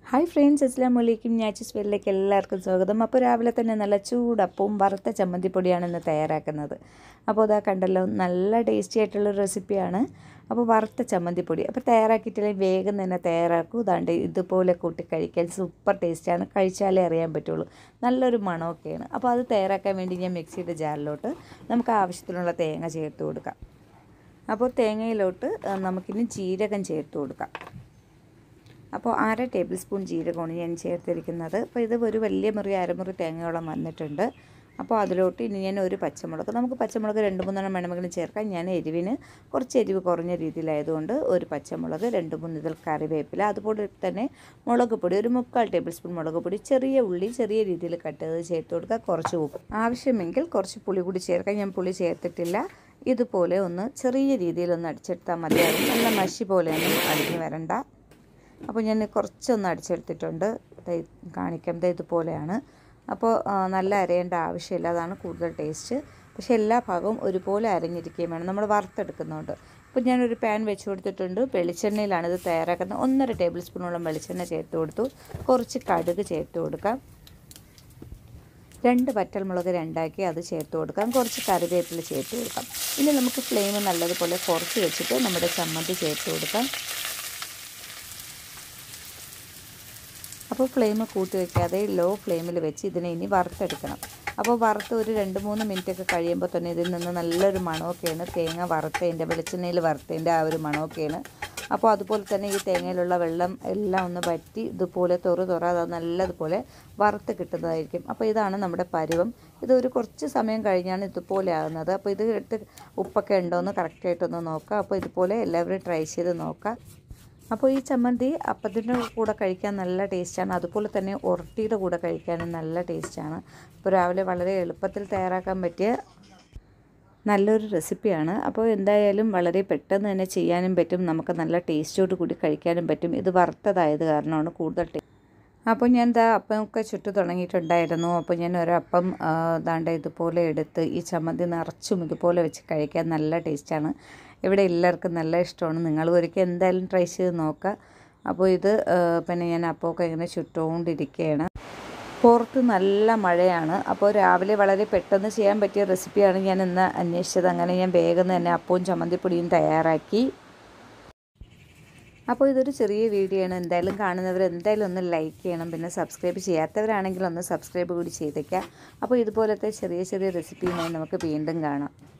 hi friends അസ്ലാം വലൈക്കും ഞാച്ചിസ് വെല്ലിലേക്ക് എല്ലാവർക്കും സ്വാഗതം അപ്പോൾ രാവിലെ തന്നെ നല്ല ചൂടപ്പവും വറുത്ത ചമ്മന്തിപ്പൊടിയാണ് ഇന്ന് തയ്യാറാക്കുന്നത് അപ്പോൾ അതാ കണ്ടല്ലോ നല്ല ടേസ്റ്റി ആയിട്ടുള്ള റെസിപ്പിയാണ് അപ്പോൾ വറുത്ത ചമ്മന്തിപ്പൊടി അപ്പോൾ തയ്യാറാക്കിയിട്ടില്ലെങ്കിൽ വേഗം തന്നെ തയ്യാറാക്കൂ ഇതാണ്ട് ഇതുപോലെ കൂട്ടി കഴിക്കാൻ സൂപ്പർ ടേസ്റ്റാണ് കഴിച്ചാലേ അറിയാൻ പറ്റുള്ളൂ നല്ലൊരു മണമൊക്കെയാണ് അപ്പോൾ അത് തയ്യാറാക്കാൻ വേണ്ടി ഞാൻ മിക്സിയുടെ ജാറിലോട്ട് നമുക്ക് ആവശ്യത്തിനുള്ള തേങ്ങ ചേർത്ത് കൊടുക്കാം അപ്പോൾ തേങ്ങയിലോട്ട് നമുക്കിനി ജീരകം ചേർത്ത് കൊടുക്കാം അപ്പോൾ അര ടേബിൾ സ്പൂൺ ജീരകമാണ് ഞാൻ ചേർത്തിരിക്കുന്നത് അപ്പോൾ ഇത് ഒരു വലിയ മുറി അരമുറി തേങ്ങയോളം വന്നിട്ടുണ്ട് അപ്പോൾ അതിലോട്ട് ഇനി ഞാൻ ഒരു പച്ചമുളക് നമുക്ക് പച്ചമുളക് രണ്ട് മൂന്നെണ്ണം വേണമെങ്കിലും ചേർക്കാം ഞാൻ എരിവിന് കുറച്ച് എരിവ് കുറഞ്ഞ രീതിയിലായതുകൊണ്ട് ഒരു പച്ചമുളക് രണ്ട് മൂന്ന് ഇതിൽ കറിവേപ്പില അതുപോലെ തന്നെ മുളക് പൊടി ഒരു മുക്കാൽ ടേബിൾ സ്പൂൺ മുളക് പൊടി ചെറിയ ഉള്ളി ചെറിയ രീതിയിൽ കട്ട് ചെയ്ത് ചേർത്ത് കൊടുക്കുക കുറച്ച് ഉപ്പ് ആവശ്യമെങ്കിൽ കുറച്ച് പുളി കൂടി ചേർക്കാം ഞാൻ പുളി ചേർത്തിട്ടില്ല ഇതുപോലെ ഒന്ന് ചെറിയ രീതിയിലൊന്ന് അടിച്ചെടുത്താൽ മതിയാകും നല്ല മഷി പോലെയൊന്നും അടിഞ്ഞു വരണ്ട അപ്പോൾ ഞാൻ കുറച്ചൊന്ന് അടിച്ചെടുത്തിട്ടുണ്ട് കാണിക്കാം ഇത് ഇതുപോലെയാണ് അപ്പോൾ നല്ല അരയേണ്ട ആവശ്യമില്ല അതാണ് കൂടുതൽ ടേസ്റ്റ് പക്ഷേ എല്ലാ ഭാഗവും ഒരുപോലെ അരഞ്ഞിരിക്കുകയും വേണം നമ്മൾ വറുത്തെടുക്കുന്നുണ്ട് അപ്പോൾ ഞാനൊരു പാൻ വെച്ച് കൊടുത്തിട്ടുണ്ട് വെളിച്ചെണ്ണയിലാണ് ഇത് തയ്യാറാക്കുന്നത് ഒന്നര ടേബിൾ സ്പൂണോളം വെളിച്ചെണ്ണ ചേർത്ത് കൊടുത്തു കുറച്ച് കടുക് ചേർത്ത് കൊടുക്കാം രണ്ട് വറ്റൽമുളക് രണ്ടാക്കി അത് ചേർത്ത് കൊടുക്കാം കുറച്ച് കറിവേപ്പില ചേർത്ത് കൊടുക്കാം ഇനി നമുക്ക് ഫ്ലെയിം നല്ലതുപോലെ കുറച്ച് വെച്ചിട്ട് നമ്മുടെ ചമ്മന്തി ചേർത്ത് കൊടുക്കാം അപ്പോൾ ഫ്ലെയിം കൂട്ടി വയ്ക്കാതെ ലോ ഫ്ലെയിമിൽ വെച്ച് ഇതിനെ ഇനി വറുത്തെടുക്കണം അപ്പോൾ വറുത്ത് ഒരു രണ്ട് മൂന്ന് മിനിറ്റൊക്കെ കഴിയുമ്പോൾ തന്നെ ഇതിൽ നിന്ന് നല്ലൊരു മണമൊക്കെയാണ് തേങ്ങ വറുത്തതിൻ്റെ വെളിച്ചെണ്ണയിൽ വറുത്തതിൻ്റെ ആ ഒരു മണമൊക്കെയാണ് അപ്പോൾ അതുപോലെ തന്നെ ഈ തേങ്ങയിലുള്ള വെള്ളം എല്ലാം ഒന്ന് വറ്റി ഇതുപോലെ തൊറു തൊറാതെ നല്ലതുപോലെ വറുത്ത് കിട്ടുന്നതായിരിക്കും അപ്പോൾ ഇതാണ് നമ്മുടെ പരുവം ഇതൊരു കുറച്ച് സമയം കഴിഞ്ഞാണ് ഇതുപോലെ ആകുന്നത് അപ്പോൾ ഇത് ഇട്ട് ഉപ്പൊക്കെ ഉണ്ടോ എന്ന് കറക്റ്റായിട്ടൊന്ന് നോക്കുക അപ്പോൾ ഇതുപോലെ എല്ലാവരും ട്രൈ ചെയ്ത് നോക്കുക അപ്പോൾ ഈ ചമ്മന്തി അപ്പത്തിൻ്റെ കൂടെ കഴിക്കാൻ നല്ല ടേസ്റ്റാണ് അതുപോലെ തന്നെ ഉറട്ടിയുടെ കൂടെ കഴിക്കാനും നല്ല ടേസ്റ്റാണ് അപ്പോൾ രാവിലെ വളരെ എളുപ്പത്തിൽ തയ്യാറാക്കാൻ പറ്റിയ നല്ലൊരു റെസിപ്പിയാണ് അപ്പോൾ എന്തായാലും വളരെ പെട്ടെന്ന് തന്നെ ചെയ്യാനും പറ്റും നമുക്ക് നല്ല ടേസ്റ്റോട് കൂടി കഴിക്കാനും പറ്റും ഇത് വറുത്തതായത് കാരണമാണ് കൂടുതൽ ടേസ്റ്റ് അപ്പോൾ ഞാൻ എന്താ അപ്പമൊക്കെ ചുട്ടു തുടങ്ങിയിട്ടുണ്ടായിരുന്നു അപ്പോൾ ഞാൻ ഒരപ്പം ദാണ്ട ഇതുപോലെ എടുത്ത് ഈ ചമ്മന്തി നിറച്ചും ഇതുപോലെ വെച്ച് കഴിക്കാൻ നല്ല ടേസ്റ്റാണ് ഇവിടെ എല്ലാവർക്കും നല്ല ഇഷ്ടമാണ് നിങ്ങൾ ഒരിക്കൽ എന്തായാലും ട്രൈ ചെയ്ത് നോക്കുക അപ്പോൾ ഇത് പിന്നെ ഞാൻ അപ്പമൊക്കെ ഇങ്ങനെ ചുട്ടുകൊണ്ടിരിക്കുകയാണ് പുറത്ത് നല്ല മഴയാണ് അപ്പോൾ രാവിലെ വളരെ പെട്ടെന്ന് ചെയ്യാൻ പറ്റിയ റെസിപ്പിയാണ് ഞാൻ ഇന്ന് അന്വേഷിച്ചത് അങ്ങനെ ഞാൻ വേഗം തന്നെ അപ്പവും ചമ്മന്തിപ്പൊടിയും തയ്യാറാക്കി അപ്പോൾ ഇതൊരു ചെറിയ വീഡിയോ ആണ് എന്തായാലും കാണുന്നവർ എന്തായാലും ഒന്ന് ലൈക്ക് ചെയ്യണം പിന്നെ സബ്സ്ക്രൈബ് ചെയ്യാത്തവരാണെങ്കിൽ ഒന്ന് സബ്സ്ക്രൈബ് കൂടി ചെയ്തേക്കാം അപ്പോൾ ഇതുപോലത്തെ ചെറിയ ചെറിയ റെസിപ്പിയുമായി നമുക്ക് വീണ്ടും കാണാം